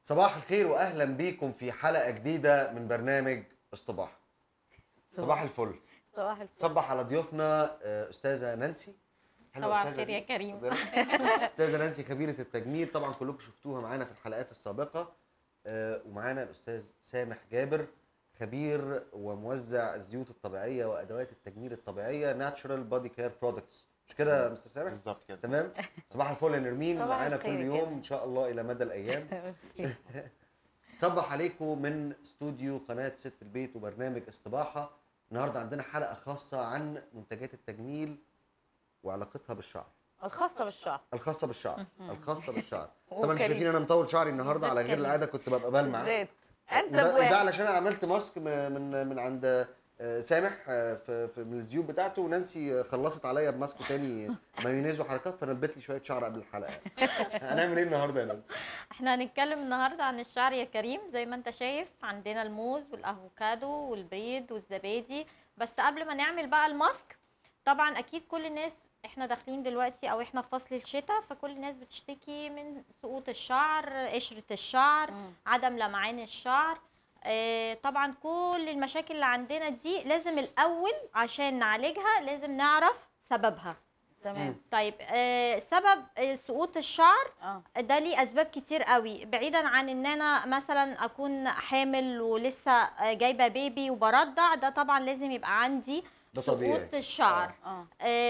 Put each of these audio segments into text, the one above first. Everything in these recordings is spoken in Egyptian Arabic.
صباح الخير واهلا بيكم في حلقه جديده من برنامج اصطباح صباح الفل صباح الفل صبح على ضيوفنا آه، استاذه نانسي حلوة صباح أستاذة الخير يا دي. كريم. اتفضلي. استاذه نانسي خبيره التجميل طبعا كلكم شفتوها معانا في الحلقات السابقه آه، ومعانا الاستاذ سامح جابر خبير وموزع الزيوت الطبيعيه وادوات التجميل الطبيعيه ناتشورال بودي كير برودكتس مش كده يا مستر سامح بالظبط كده تمام صباح الفل يا نرمين صباح معانا الخير كل يا يوم كريم. ان شاء الله الى مدى الايام ميرسي. صبح عليكم من استوديو قناة ست البيت وبرنامج استباحة النهاردة عندنا حلقة خاصة عن منتجات التجميل وعلاقتها بالشعر الخاصة بالشعر الخاصة بالشعر الخاصة بالشعر طبعا وكريم. انتوا شايفين انا مطول شعري النهارده على غير كريم. العاده كنت ببقى بلمع بالذات وده, انسب وده واحد علشان انا عملت ماسك من من, من عند آه، سامح آه، في, في من الزيوت بتاعته ونانسي آه، خلصت عليا بماسك تاني مايونيز وحركات فانا لبيت لي شويه شعر قبل الحلقه هنعمل ايه النهارده يا نانسي؟ احنا هنتكلم النهارده عن الشعر يا كريم زي ما انت شايف عندنا الموز والافوكادو والبيض والزبادي بس قبل ما نعمل بقى الماسك طبعا اكيد كل الناس احنا داخلين دلوقتي او احنا في فصل الشتاء فكل الناس بتشتكي من سقوط الشعر قشرة الشعر مم. عدم لمعان الشعر آه، طبعا كل المشاكل اللي عندنا دي لازم الاول عشان نعالجها لازم نعرف سببها تمام طيب آه، سبب آه، سقوط الشعر اه ده ليه اسباب كتير قوي بعيدا عن ان انا مثلا اكون حامل ولسه آه، جايبه بيبي وبرضع ده طبعا لازم يبقى عندي ده طبيعي. سقوط الشعر اه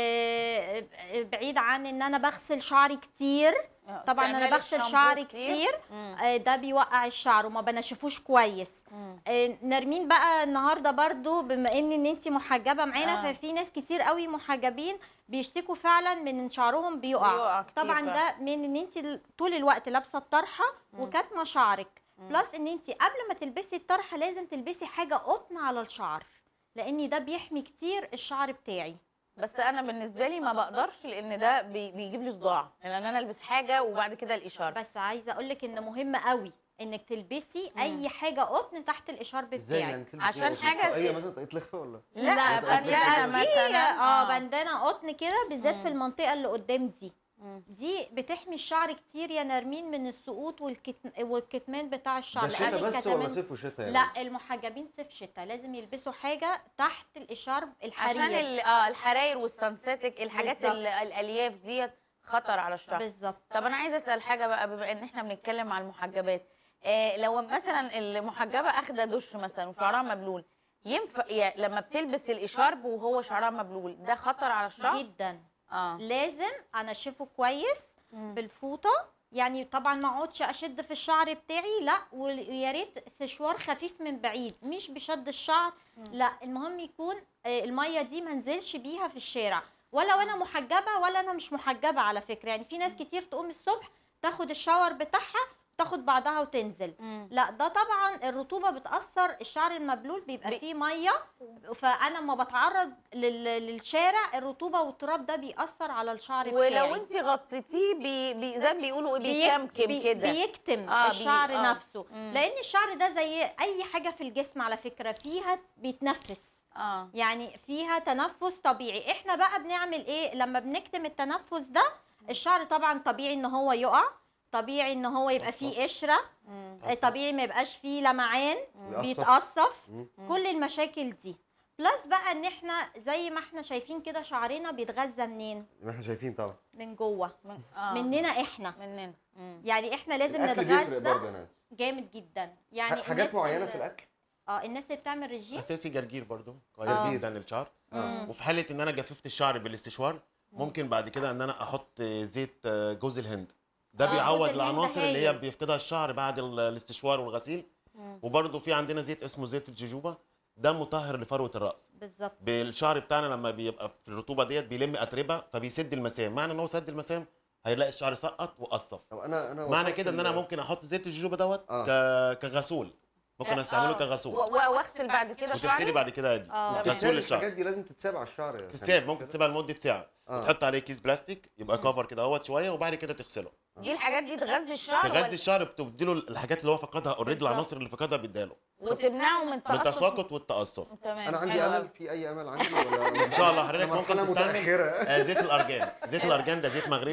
آه، بعيد عن ان انا بغسل شعري كتير طبعا انا استعمال بغسل الشامبو شعري كتير مم. آه، ده بيوقع الشعر وما بنشفوش كويس مم. آه، نرمين بقى النهارده برضو بما ان ان انت محجبه معانا آه. ففي ناس كتير قوي محجبين بيشتكوا فعلا من ان شعرهم بيقع, بيقع كتير طبعا فعلا. ده من ان انت طول الوقت لابسه الطرحه وكاتمه شعرك بلس ان انت قبل ما تلبسي الطرحه لازم تلبسي حاجه قطن على الشعر لان ده بيحمي كتير الشعر بتاعي بس انا بالنسبه لي ما بقدرش لان ده بي- بيجيب لي صداع لان انا البس حاجه وبعد كده الاشاره بس عايزه اقول لك ان مهم قوي انك تلبسي اي حاجه قطن تحت الاشارب ازاي بتاعك يعني تلبس عشان إيه؟ حاجة طاقية زي- مثلا طاقية لخفه ولا؟ لا لا، بندانه في- مثلا اه بندانه قطن كده بالذات مم. في المنطقه اللي قدام دي مم. دي بتحمي الشعر كتير يا نرمين من السقوط والكتم... والكتمان بتاع الشعر ده لأن شتاء بس الكتمان- ولا صيف وشتاء يا لا نانسي؟ المحجبين صيف شتاء لازم يلبسوا حاجه تحت الاشارب الحرير عشان ال- اه الحراير والسنسيتك الحاجات بالظبط. ال- الالياف ديت خطر على الشعر بالظبط طب انا عايزه اسال حاجه بقى بما ان احنا بنتكلم على المحجبات آه لو مثلا المحجبه اخده دش مثلا وشعرها مبلول ينفع يا لما بتلبس الاشارب وهو شعرها مبلول ده خطر على الشعر جدا اه لازم انشفه كويس مم. بالفوطه يعني طبعا ما اقعدش اشد في الشعر بتاعي لا ويا ريت سشوار خفيف من بعيد مش بشد الشعر لا المهم يكون آه، الميه دي ما انزلش بيها في الشارع ولا وانا محجبه ولا انا مش محجبه على فكره يعني في ناس كتير تقوم الصبح تاخد الشاور بتاعها تاخد بعضها وتنزل مم. لا ده طبعا الرطوبه بتاثر الشعر المبلول بيبقى بي- فيه ميه فانا لما بتعرض لل- للشارع الرطوبه والتراب ده بيأثر على الشعر بتاعي ولو انت غطيتيه بي بي زي ما بيقولوا ايه بيك- بيكمكم بي- كده بيكتم آه، بي- الشعر آه. نفسه مم. لان الشعر ده زي اي حاجه في الجسم على فكره فيها بيتنفس اه يعني فيها تنفس طبيعي احنا بقى بنعمل ايه لما بنكتم التنفس ده الشعر طبعا طبيعي ان هو يقع طبيعي ان هو يبقى فيه قشره مم. طبيعي ما يبقاش فيه لمعان بيقصف. بيتقصف مم. كل المشاكل دي بلس بقى ان احنا زي ما احنا شايفين كده شعرنا بيتغذى منين ما احنا شايفين طبعا من جوه من آه. مننا احنا مننا مم. يعني احنا لازم الاكل بيفرق نتغذى برضه يا نانسي جامد جدا يعني حاجات الناس معينه اللي- في الاكل اه الناس اللي بتعمل رجيم اساسي جرجير برضو آه. كويس جدا للشعر اه وفي حاله ان انا جففت الشعر بالاستشوار ممكن بعد كده ان انا احط زيت جوز الهند ده آه، بيعوض جوز الهند العناصر اللي هي هايل. بيفقدها الشعر بعد ال- الاستشوار والغسيل مم. وبرده في عندنا زيت اسمه زيت الجوجوبا ده مطهر لفروه الراس بالظبط بالشعر بتاعنا لما بيبقى في الرطوبه ديت بيلم اتربه فبيسد المسام معنى ان هو سد المسام هيلاقي الشعر سقط وقصف طب انا انا معنى وصلت كده ان انا ال- ممكن احط زيت الجوجوبا دوت آه. ك... كغسول ممكن آه، استعمله آه. كغسول و- و- واغسل بعد كده وتغسلي شعري بعد كده عادي آه. غسول بتتساب للشعر الحاجات دي لازم تتساب على الشعر يا تتساب سامي، ممكن كده؟ تسيبها لمده ساعه آه. تحط عليه كيس بلاستيك يبقى كفر كده اهوت شويه وبعد كده تغسله دي الحاجات دي تغذي الشعر تغذي ولا- الشعر بتديله الحاجات اللي هو فقدها اوريدي بالظبط. العناصر اللي فقدها بيديها وتمنعه من من تساقط التساقط والتقصف تمام انا عندي حلو امل أوي. في اي امل عندي ولا ان شاء الله حضرتك أنا ممكن مرحلة تستعمل متاخره آه، زيت الارجان زيت الارجان ده زيت مغربي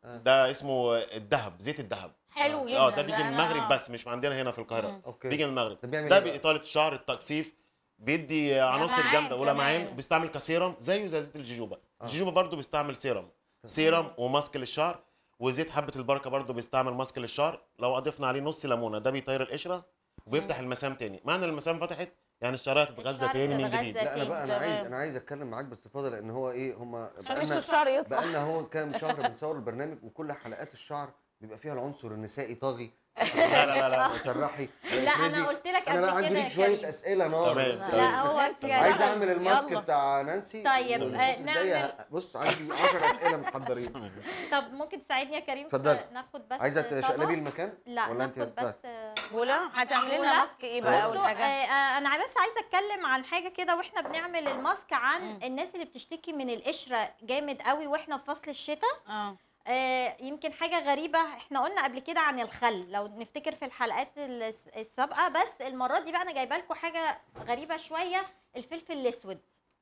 آه. ده اسمه الذهب زيت الذهب حلو جدا اه ده بيجي بقى. من المغرب آه. بس مش عندنا هنا في القاهره مم. اوكي بيجي من المغرب ده بيعمل ده إيه بقى؟ باطاله الشعر التقصيف بيدي عناصر لمعان جامده ولمعان كمان. بيستعمل كسيرم زيه زي زيت الجوجوبا آه. الجوجوبا برضو بيستعمل سيرم سيرم وماسك للشعر وزيت حبه البركه برضو بيستعمل ماسك للشعر لو اضفنا عليه نص ليمونه ده بيطير القشره وبيفتح المسام تاني معنى المسام فتحت يعني الشعريه هتتغذى الشعر تاني من هتتغذى جديد لا انا بقى انا تمام. عايز انا عايز اتكلم معاك باستفاضه لان هو ايه هم مش بقالنا الشعر يطلع بقالنا هو كام شهر بنصور البرنامج وكل حلقات الشعر بيبقى فيها العنصر النسائي طاغي لا لا لا, لا. مسرحي لا انا قلت لك انا قبل بقى عندي كده ليك يا شويه كريم. اسئله نار تمام. بس لا هو عايز كده. اعمل الماسك يلا. بتاع نانسي طيب، والفلوس آه، الجاية نعمل- ه- بص عندي 10 اسئله متحضرين طب ممكن تساعدني يا كريم اتفضلي. في- ناخد بس عايزه طبق؟ تشقلبي المكان لا ولا انت ناخد هتبقى- بس بولا هتعملي لنا بولا. ماسك ايه بقى اول بصوا، حاجه آه، آه، انا بس عايزه اتكلم عن حاجه كده واحنا بنعمل الماسك عن مم. الناس اللي بتشتكي من القشره جامد قوي واحنا في فصل الشتاء اه آه، يمكن حاجه غريبه احنا قلنا قبل كده عن الخل لو نفتكر في الحلقات الس- السابقه بس المره دي بقى انا جايبه لكم حاجه غريبه شويه الفلفل الاسود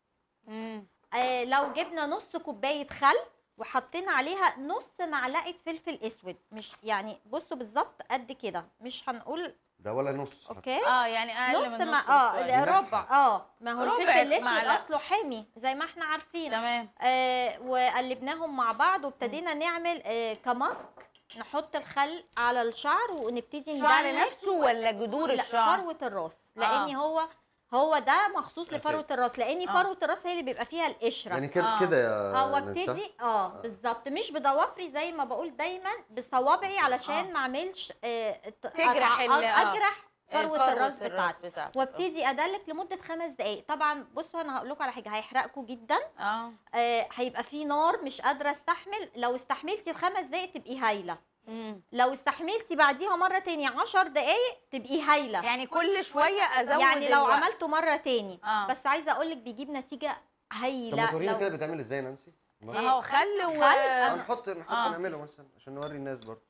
امم آه، لو جبنا نص كوبايه خل وحطينا عليها نص معلقه فلفل اسود مش يعني بصوا بالظبط قد كده مش هنقول ده ولا نص اوكي اه يعني اقل نص من مع نص اه بشوية. لا، نفحة. ربع اه ما هو ربع الفلفل الاسود معلقة. اصله حامي زي ما احنا عارفين تمام آه وقلبناهم مع بعض وابتدينا نعمل آه كماسك نحط الخل على الشعر ونبتدي شعر ندلك نفسه ولا جذور لا الشعر فروه الراس لان هو هو ده مخصوص لفروه أساس. الراس لان آه. فروه الراس هي اللي بيبقى فيها القشره يعني كده آه. كده يا اه نانسي، صح؟ وابتدي اه بالظبط مش بضوافري زي ما بقول دايما بصوابعي علشان آه. ما اعملش آه ت- تجرح أ- ال- آه. اجرح فروه الراس بتاعتي بتاعتي وابتدي ادلك لمده خمس دقائق طبعا بصوا انا هقول لكم على حاجه هيحرقكم جدا اه آه هيبقى في نار مش قادره استحمل لو استحملتي الخمس دقائق تبقي هايله مم. لو استحملتي بعديها مره تاني عشر دقائق تبقي هايله يعني كل شويه ازود يعني لو الوقت. عملته مره تاني اه بس عايزه اقول لك بيجيب نتيجه طب هايله ما تورينا لو- كده بيتعمل ازاي يا نانسي ما هو خل و... آه، نحط نحط آه. نعمله مثلا عشان نوري الناس برضه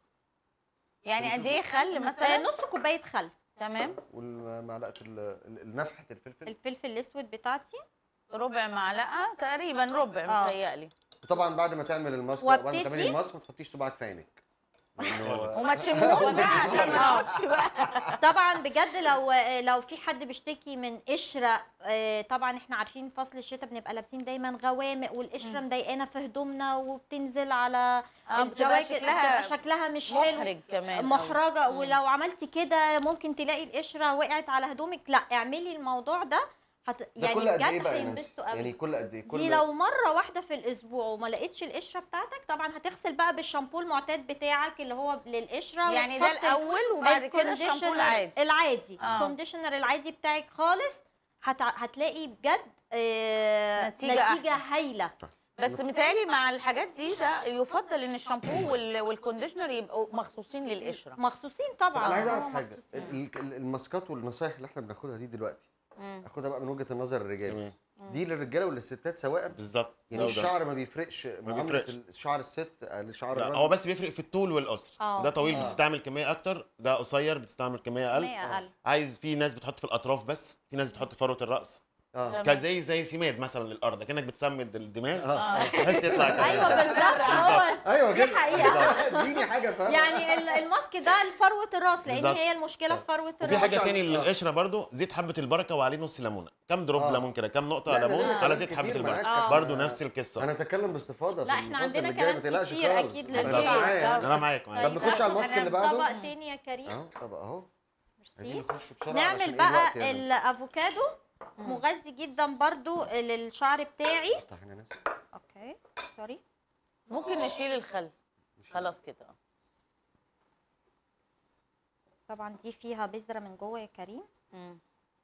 يعني قد ايه خل آه، مثلا نص كوبايه خل تمام والمعلقه ال- ال- نفحه الفلفل الفلفل الاسود بتاعتي ربع معلقه تقريبا ربع آه. متهيألي وطبعا بعد ما تعمل الماسك بعد ما وابتدي- تعملي الماسك ما تحطيش صباعك في عينك لأنه- وما تشموش بقى عشان ما اقعدش بقى طبعا بجد لو لو في حد بيشتكي من قشره آه، طبعا احنا عارفين فصل الشتاء بنبقى لابسين دايما غوامق والقشره مم. مضايقانا في هدومنا وبتنزل على اه بتبقى الجواكت شكلها بتبقى شكلها مش حلو محرج كمان محرجه مم. ولو عملتي كده ممكن تلاقي القشره وقعت على هدومك لا اعملي الموضوع ده هت... ده يعني كل قد ايه بجد بقى يا نانسي؟ هينبسطوا قوي يعني كل قد ايه دي كل لو مره واحده في الاسبوع وما لقيتش القشره بتاعتك طبعا هتغسل بقى بالشامبو المعتاد بتاعك اللي هو للقشره يعني ده وتحط الاول وبعد كده الشامبو الكونديشنر العادي العادي آه. الكونديشنر العادي بتاعك خالص هت... هتلاقي بجد آه... نتيجة نتيجه أحسن. هايله بس متهيألي مع الحاجات دي ده يفضل ان الشامبو وال- والكونديشنر يبقوا مخصوصين للقشره مخصوصين طب طبعا انا عايز هو اعرف حاجه مخصوصين. ال- ال- الماسكات والنصايح اللي احنا بناخدها دي دلوقتي مم. اخدها بقى من وجهه النظر الرجالي تمام دي للرجاله وللستات سواء بالظبط يعني ده وده. الشعر ما بيفرقش معامله بيفرقش. الشعر الست لشعر لا الراجل هو بس بيفرق في الطول والقصر آه. ده طويل آه. بتستعمل كميه اكتر ده قصير بتستعمل كميه اقل كمية أقل. عايز في ناس بتحط في الاطراف بس في ناس بتحط في فروه الراس اه تمام. كزي زي سماد مثلا للارض كانك بتسمد الدماغ اه بحيث يطلع كده ايوه بالظبط هو ايوه دي كده حقيقة. اديني حاجه فاهمه يعني ال- الماسك ده لفروه الراس لان بالظبط. هي المشكله في فروه وفي الراس حاجه عشان- تاني آه. للقشره برضو زيت حبه البركه وعليه نص ليمونه كام دروب آه. ليمون كده كام نقطه لا، ده ليمون لنا على كلام زيت كتير حبه معاك. البركه آه. برضو نفس القصه انا اتكلم باستفاضه لا، في إحنا الفصل عندنا الجاي ما كلام تقلقش كتير خالص أكيد أنا للشعر. معايا. انا معاك معاك طب نخش على الماسك اللي بعده طبق تاني يا كريم اهو طب اهو عايزين ميرسي. نخش بسرعه عشان نعمل إيه الوقت بقى يا ناس؟ الافوكادو مغذي جدا برضو للشعر بتاعي افتح هنا ناس اوكي سوري ممكن نشيل الخل خلاص كده طبعا دي فيها بذره من جوه يا كريم مم.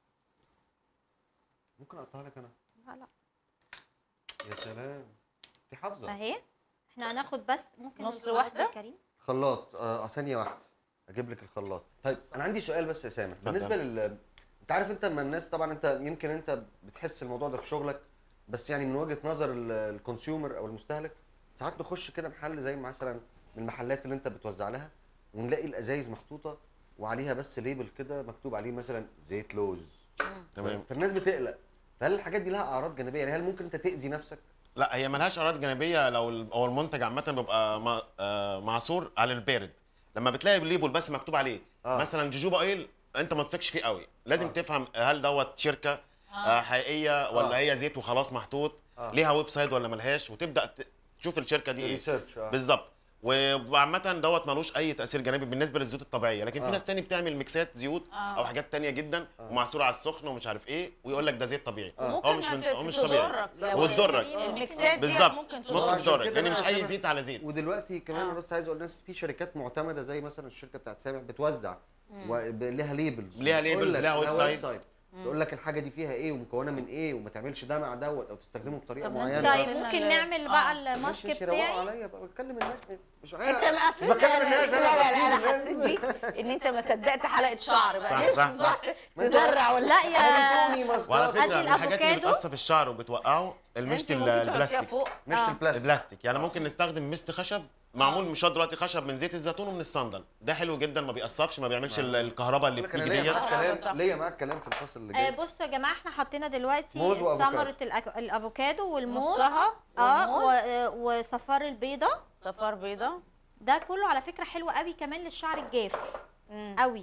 ممكن اقطعها لك انا لا لا يا سلام دي حافظه اهي احنا هناخد بس ممكن نص الخلاط واحدة؟ يا كريم خلاط اه ثانيه واحده اجيب لك الخلاط طيب انا عندي سؤال بس يا سامح اتفضل. بالنسبه لل انت عارف انت لما الناس طبعا انت يمكن انت بتحس الموضوع ده في شغلك بس يعني من وجهه نظر ال- الكونسيومر او المستهلك ساعات نخش كده محل زي مثلا من المحلات اللي انت بتوزع لها ونلاقي الازايز محطوطه وعليها بس ليبل كده مكتوب عليه مثلا زيت لوز تمام فالناس بتقلق فهل الحاجات دي لها اعراض جانبيه يعني هل ممكن انت تاذي نفسك لا هي ملهاش اعراض جانبيه لو ال- هو المنتج عامه بيبقى م- آه، معصور على البارد لما بتلاقي الليبل بس مكتوب عليه آه. مثلا جوجوبا اويل انت ما تثقش فيه قوي لازم آه. تفهم هل دوت شركه آه. حقيقيه ولا آه. هي زيت وخلاص محطوط آه. ليها ويب سايت ولا ملهاش وتبدا ت- تشوف الشركه دي ايه ريسيرش اه بالظبط وعامة دوت ملوش أي تأثير جانبي بالنسبة للزيوت الطبيعية، لكن آه. في ناس تاني بتعمل ميكسات زيوت آه. أو حاجات تانية جدا آه. ومعصورة على السخن ومش عارف إيه ويقول لك ده زيت طبيعي. آه. ممكن هو مش من- ت- هو مش طبيعي. تضرك لا، لو وتضرك. الميكسات دي بالظبط ممكن ممكن تضرك عشان تضرك كده لأن مش أنا أي سامع- زيت على زيت. ودلوقتي كمان آه. انا بس عايز اقول للناس في شركات معتمده زي مثلا الشركه بتاعت سامح بتوزع وليها ليبلز ليها labels، ليها ويب سايت. تقول لك الحاجه دي فيها ايه ومكونه من ايه وما تعملش ده مع دوت او تستخدمه بطريقه طب معينه طيب قلنا ممكن ال- نعمل آه. بقى ماشي الماسك ماشي روقوا بتاعي عليا بقى بتكلم الناس مش انت عارف ما مش بكلم الناس لا لا لا انا انا بفيد حسيت الناس. بيك ان انت ما صدقت حلقه شعر بقى صح، ليش صح، صح. تزرع- ما انت- تزرع ولا لا يا عملتوني وعلى ماسكات فكرة أدي من الحاجات اللي الأفوكادو. بتقص في الشعر وبتوقعه المشط انت ال- ممكن تحطيها البلاستيك. فوق مش آه. البلاستيك البلاستيك يعني ممكن نستخدم مست خشب معمول مشط دلوقتي خشب من زيت الزيتون ومن الصندل ده حلو جدا ما بيقصفش ما بيعملش ال- الكهرباء اللي بقول لك انا بتيجي ليا ديت معاك آه، كلام صح. ليا معاك كلام في الفصل اللي آه جاي بصوا يا جماعه احنا حطينا دلوقتي موز وأفوكادو. ثمره الأك- الافوكادو والموز نصها اه والموز. و- آه، وصفار البيضه صفار بيضه ده كله على فكره حلو قوي كمان للشعر الجاف مم. قوي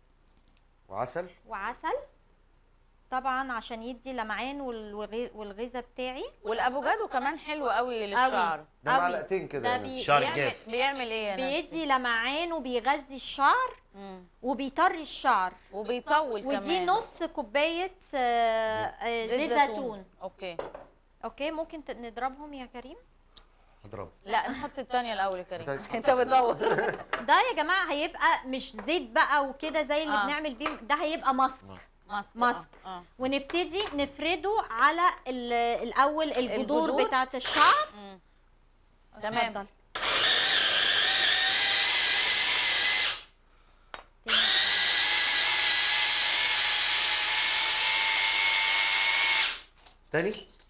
وعسل وعسل طبعا عشان يدي لمعان والغ- والغذاء بتاعي والافوكادو كمان حلو قوي للشعر ده أوي. معلقتين كده ده يا بي- ناس. شعر بيعمل الجاف. بيعمل ايه يا نانسي؟ بيدي لمعان وبيغذي الشعر مم. وبيطري الشعر وبيطول كمان ودي نص كوبايه آه، آه، زيت زيتون اوكي اوكي ممكن ت- نضربهم يا كريم هضربه لا نحط الثانيه الاول يا كريم انت- انت بتدور ده يا جماعه هيبقى مش زيت بقى وكده زي اللي آه. بنعمل بيه ده هيبقى ماسك ماسك ماسك. اه آه. ونبتدي نفرده على ال- الاول الجذور الجذور؟ بتاعه الشعر مم. تمام اتفضل. تاني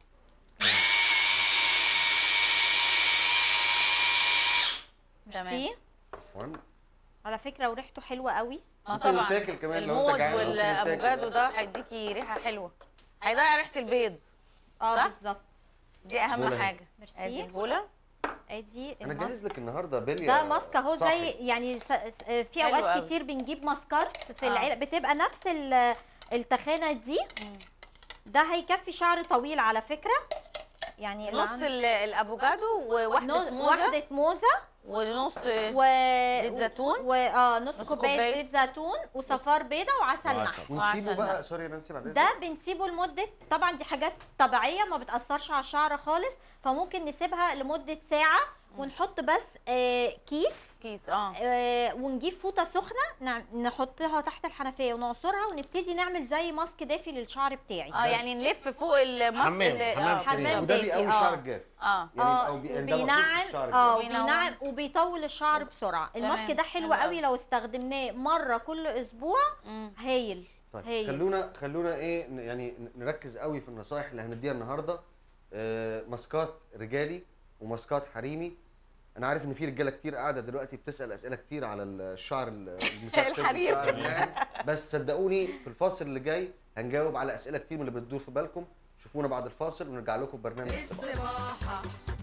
تمام. ميرسي عفوا على فكره وريحته حلوه قوي اه ممكن طبعا يتاكل كمان لو الموز انت جعان ممكن يتاكل. والافوكادو ده هيديكي ريحه حلوه هيضيع ريحه البيض اه صح؟ بالظبط دي اهم بولا اهي. حاجه ميرسي. ادي البوله ادي انا الماسك. جاهز لك النهارده بليا ده ماسك اهو صاحي. زي يعني س- س- في حلو اوقات قوي. كتير بنجيب ماسكات في آه. العلب بتبقى نفس ال- التخانه دي مم. ده هيكفي شعر طويل على فكره يعني اللي نص عنده- ال- الافوكادو وواحده نص- موزه واحده موزه ونص و زيت زيتون؟ و اه نص, نص كوبايه كوباية. زيت زيتون وصفار بيضه وعسل وعسل. نحل ونسيبه وعسل بقى بقى. سوري يا نانسي بعد ده إذنك. بنسيبه لمده طبعا دي حاجات طبيعيه ما بتاثرش على الشعر خالص فممكن نسيبها لمده ساعه ونحط بس آه كيس كيس اه آه ونجيب فوطه سخنه نع- نحطها تحت الحنفيه ونعصرها ونبتدي نعمل زي ماسك دافي للشعر بتاعي اه يعني نلف فوق الماسك حمام، اللي- حمام اه حمام بالظبط. وده دافي، بيقوي آه. الشعر الجاف اه يعني اه او بي... ده مخصوص وبينعم للشعر اه الجاف وبينوع. وبينعم وبيطول الشعر بسرعه تمام. الماسك ده حلو حلو قوي قوي. لو استخدمناه مره كل اسبوع مم. هايل طيب هايل خلونا خلونا ايه ن- يعني ن- نركز قوي في النصايح اللي هنديها النهارده آه ماسكات رجالي وماسكات حريمي انا عارف ان في رجاله كتير قاعده دلوقتي بتسال اسئله كتير على الشعر ال- المسكسك الحريم. والشعر الناعم بس صدقوني في الفاصل اللي جاي هنجاوب على اسئله كتير من اللي بتدور في بالكم شوفونا بعد الفاصل ونرجع لكم ببرنامج الصباح. الصباحة